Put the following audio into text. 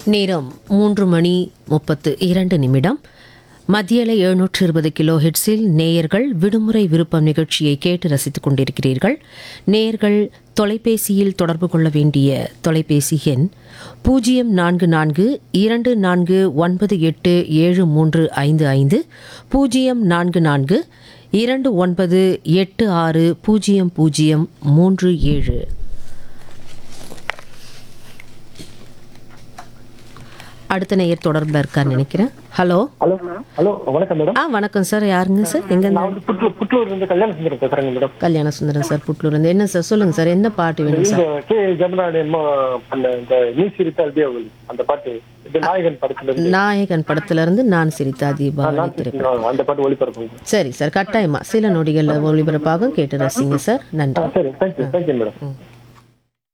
நேரம் மூன்று மணி முப்பத்து இரண்டு நிமிடம் மத்தியலை எழுநூற்று இருபது கிலோ ஹெட்ஸில் நேயர்கள் விடுமுறை விருப்பம் நிகழ்ச்சியை கேட்டு ரசித்துக் கொண்டிருக்கிறீர்கள் நேயர்கள் தொலைபேசியில் தொடர்பு கொள்ள வேண்டிய தொலைபேசி எண் பூஜ்ஜியம் நான்கு நான்கு இரண்டு நான்கு ஒன்பது எட்டு ஏழு மூன்று ஐந்து ஐந்து பூஜ்ஜியம் நான்கு நான்கு இரண்டு ஒன்பது எட்டு ஆறு பூஜ்ஜியம் பூஜ்ஜியம் மூன்று ஏழு அடுத்த நேயர் தொடர்பில் இருக்கான்னு நினைக்கிறேன் ஹலோ ஹலோ ஹலோ வணக்கம் மேடம் ஆ வணக்கம் சார் யாருங்க சார் எங்க நான் வந்து புட்லூர் புட்லூர்ல இருந்து கல்யாண சுந்தரம் பேசுறேங்க மேடம் கல்யாண சுந்தரம் சார் புட்லூர் இருந்து என்ன சார் சொல்லுங்க சார் என்ன பாட்டு வேணும் சார் இந்த கே ஜமுனாடி அம்மா பண்ண இந்த நீ சிரித்தா தீபாவளி அந்த பாட்டு இது நாயகன் படத்துல இருந்து நாயகன் படத்துல இருந்து நான் சிரித்தா தீபாவளி நான் திரைப்படம் சிரித்தேன். அந்த பாட்டு ஒளிபரப்புங்க சரி சார் கட்டாயமா சில நொடிகள்ல ஒளிபரப்பாகும் கேட்டு ரசிங்க சார் நன்றி ஆ, சரி தேங்க்யூ தேங்க்யூ மேடம்